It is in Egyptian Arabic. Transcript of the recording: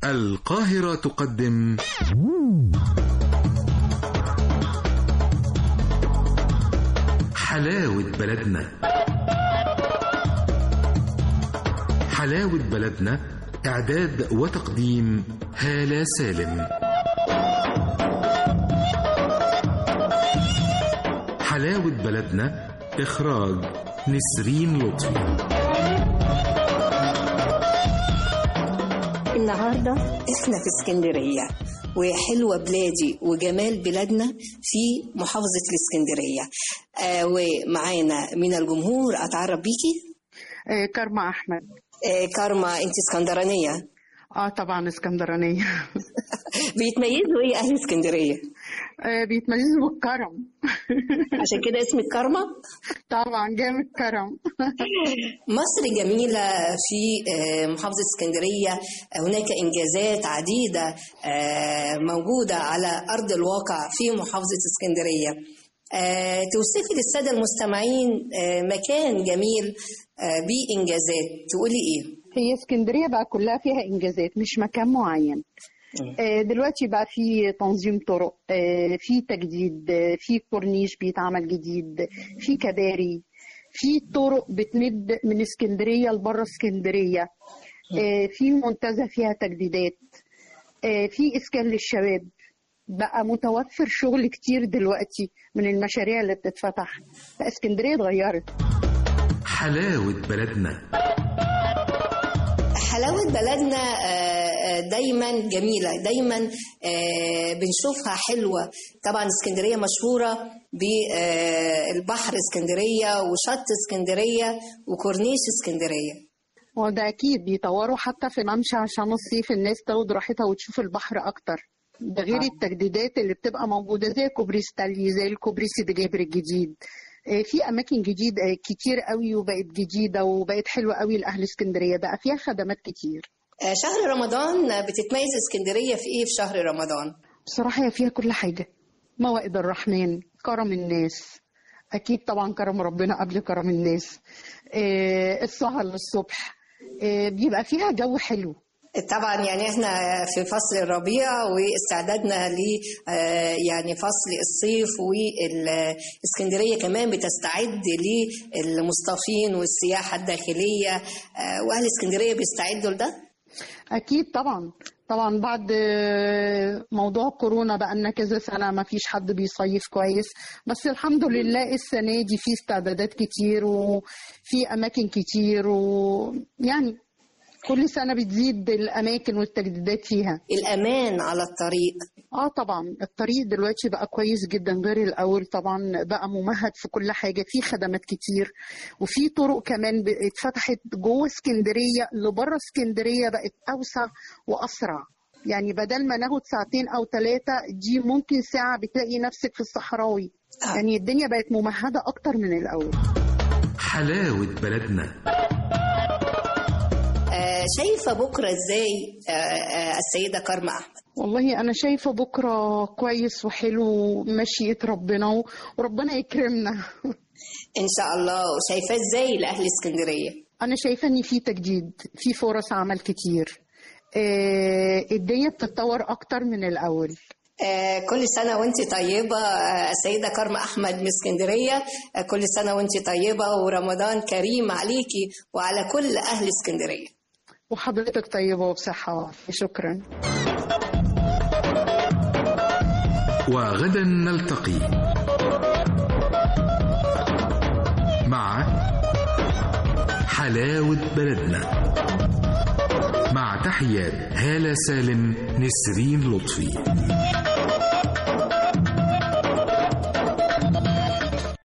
القاهرة تقدم حلاوة بلدنا حلاوة بلدنا إعداد وتقديم هالة سالم حلاوة بلدنا إخراج نسرين لطفي النهاردة احنا في اسكندرية وحلوة بلادي وجمال بلادنا في محافظة الاسكندرية آه ومعانا من الجمهور أتعرف بيكي آه، كارما احمد آه كارما انت اسكندرانية اه طبعا اسكندرانيه بيتميزوا ايه أهل اسكندرية آه، بيتميزوا بالكرم عشان كده اسمك كارما طبعا جامد كرم مصر جميلة في آه، محافظة اسكندرية هناك إنجازات عديدة آه، موجودة على أرض الواقع في محافظة اسكندرية آه، توصفي للسادة المستمعين آه، مكان جميل آه، بإنجازات تقولي إيه؟ هي اسكندريه بقى كلها فيها انجازات مش مكان معين آه، دلوقتي بقى في تنظيم طرق آه، في تجديد آه، في كورنيش بيتعمل جديد في كباري في طرق بتمد من اسكندريه لبره اسكندريه آه، في منتزه فيها تجديدات آه، في اسكان للشباب بقى متوفر شغل كتير دلوقتي من المشاريع اللي بتتفتح فاسكندريه اتغيرت حلاوة بلدنا حلاوة بلدنا آه، آه، دايما جميلة دايما آه، بنشوفها حلوة طبعا اسكندرية مشهورة بالبحر اسكندرية وشط اسكندرية وكورنيش اسكندرية هو ده اكيد بيطوروا حتى في ممشى عشان الصيف الناس تاخد راحتها وتشوف البحر اكتر ده غير آه. التجديدات اللي بتبقى موجوده زي كوبري ستانلي زي الكوبري سيدي جابر الجديد آه، في اماكن جديد آه، كتير قوي وبقت جديده وبقت حلوه قوي لاهل اسكندريه بقى فيها خدمات كتير آه، شهر رمضان بتتميز اسكندرية في ايه في شهر رمضان؟ بصراحه هي فيها كل حاجه موائد الرحمن كرم الناس اكيد طبعا كرم ربنا قبل كرم الناس آه، السهر للصبح آه، بيبقى فيها جو حلو طبعا يعني احنا في فصل الربيع واستعدادنا ل آه، يعني فصل الصيف والاسكندريه كمان بتستعد للمصطفين والسياحه الداخليه آه، واهل اسكندريه بيستعدوا لده أكيد طبعا طبعا بعد آه، موضوع كورونا بقى لنا كذا سنة ما فيش حد بيصيف كويس بس الحمد لله السنة دي في استعدادات كتير وفي أماكن كتير ويعني كل سنة بتزيد الأماكن والتجديدات فيها الامان على الطريق اه طبعا الطريق دلوقتي بقى كويس جدا غير الاول طبعا بقى ممهد في كل حاجه في خدمات كتير وفي طرق كمان ب- اتفتحت جوه اسكندريه لبره اسكندريه بقت اوسع واسرع يعني بدل ما ناخد ساعتين او ثلاثه دي ممكن ساعه بتلاقي نفسك في الصحراوي آه. يعني الدنيا بقت ممهده اكتر من الاول حلاوة بلدنا آه، شايفه بكره ازاي آه، آه، السيده كارما احمد والله انا شايفه بكره كويس وحلو مشيئه ربنا و- وربنا يكرمنا ان شاء الله وشايفاه ازاي لاهل اسكندريه أنا شايفة إن في تجديد في فرص عمل كتير آه، الدنيا بتتطور أكتر من الأول آه، كل سنة وانت طيبة آه، السيدة كارما أحمد من اسكندرية آه، كل سنة وانت طيبة ورمضان كريم عليكي وعلى كل أهل اسكندرية وحضرتك طيبة وبصحة وعافية شكرا وغدا نلتقي مع حلاوة بلدنا مع تحيات هالة سالم نسرين لطفي